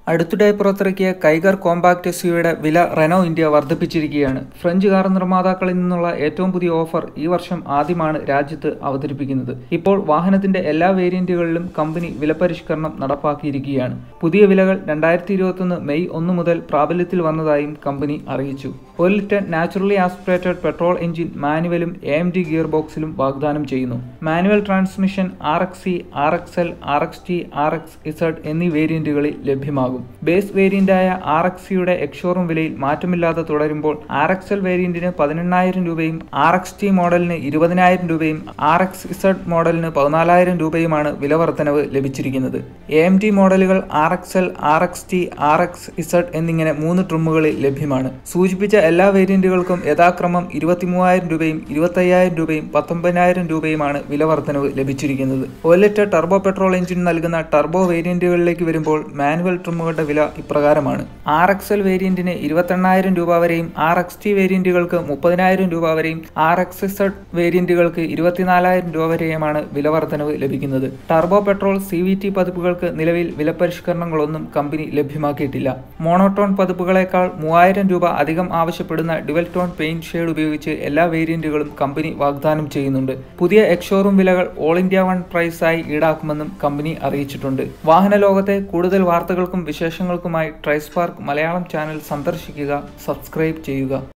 അടുത്തിടെ പുറത്തിറക്കിയ Kiger compact S യുടെ വില റെനോ ഇന്ത്യ വർദ്ധിപ്പിച്ചിരിക്കുകയാണ് ഫ്രഞ്ച് കാർ നിർമ്മാതാക്കളിൽ നിന്നുള്ള ഏറ്റവും പുതിയ ഓഫർ ഈ വർഷം ആദ്യമാണ് രാജ്യത്ത് അവതരിപ്പിക്കുന്നത് ഇപ്പോൾ വാഹനത്തിന്റെ എല്ലാ വേരിയന്റുകളിലും കമ്പനി വിലപരിഷ്കരണം നടപ്പാക്കിയിരിക്കുകയാണ് പുതിയ വിലകൾ രണ്ടായിരത്തി ഇരുപത്തൊന്ന് മെയ് ഒന്ന് മുതൽ പ്രാബല്യത്തിൽ വന്നതായും കമ്പനി അറിയിച്ചു ഒരു litre naturally aspirated petrol engine മാനുവലും എ എം ഡി ഗിയർ ബോക്സിലും വാഗ്ദാനം ചെയ്യുന്നു manual transmission R X C R X L R X T R X Z എന്നീ വേരിയന്റുകളിൽ ലഭ്യമാകും ബേസ് വേരിയന്റായ ആർ എക്സ് സിയുടെ എക്സ്ഷോറൂം വിലയിൽ മാറ്റമില്ലാതെ തുടരുമ്പോൾ ആർ എക്സ് എൽ വേരിയന്റിന് പതിനെണ്ണായിരം രൂപയും ആർ എക്സ് ടി മോഡലിന് ഇരുപതിനായിരം രൂപയും ആർ എക്സ് ഇസഡ് മോഡലിന് പതിനാലായിരം രൂപയുമാണ് വില വർധനവ് ലഭിച്ചിരിക്കുന്നത് എ എം ടി മോഡലുകൾ R X L R X T R X Z എന്നിങ്ങനെ മൂന്ന് ട്രിമ്മുകളിൽ ലഭ്യമാണ് സൂചിപ്പിച്ച എല്ലാ വേരിയന്റുകൾക്കും യഥാക്രമം ഇരുപത്തിമൂവായിരം രൂപയും ഇരുപത്തയ്യായിരം രൂപയും പത്തൊമ്പതിനായിരം രൂപയുമാണ് വില വർധനവ് ലഭിച്ചിരിക്കുന്നത് ഒരു ലിറ്റർ ടർബോ പെട്രോൾ എഞ്ചിൻ നൽകുന്ന ടർബോ വേരിയന്റുകളിലേക്ക് വരുമ്പോൾ മാനുവൽ ട്രിമ്മുകളുടെ വില ഇപ്രകാരമാണ് ആർ എക്സ് എൽ വേരിയന്റിന് ഇരുപത്തെണ്ണായിരം രൂപ വരെയും ആർ എക്സ് ടി വേരിയന്റുകൾക്ക് മുപ്പതിനായിരം രൂപ വരെയും ആർ എക്സ് ഇസഡ് വേരിയന്റുകൾക്ക് ഇരുപത്തിനാലായിരം രൂപ വരെയുമാണ് വില വർധനവ് ലഭിക്കുന്നത് turbo petrol C V T പതിപ്പുകൾക്ക് നിലവിൽ വില പരിഷ്കരണങ്ങളൊന്നും കമ്പനി ലഭ്യമാക്കിയിട്ടില്ല മോണോട്ടോൺ പതിപ്പുകളേക്കാൾ മൂവായിരം രൂപ അധികം ആവശ്യപ്പെടുന്ന ഡുവൽ ടോൺ പെയിന്റ് ഷെയ്ഡ് ഉപയോഗിച്ച് എല്ലാ വേരിയന്റുകളും കമ്പനി വാഗ്ദാനം ചെയ്യുന്നുണ്ട് പുതിയ എക്സ്ഷോറൂം വിലകൾ ഓൾ ഇന്ത്യ വൺ പ്രൈസായി ഈടാക്കുമെന്നും കമ്പനി അറിയിച്ചിട്ടുണ്ട് വാഹന ലോകത്തെ കൂടുതൽ വാർത്തകൾക്കും വിശേഷങ്ങൾക്കുമായി ട്രൈസ്പാർക്ക് മലയാളം ചാനൽ സന്ദർശിക്കുക സബ്സ്ക്രൈബ് ചെയ്യുക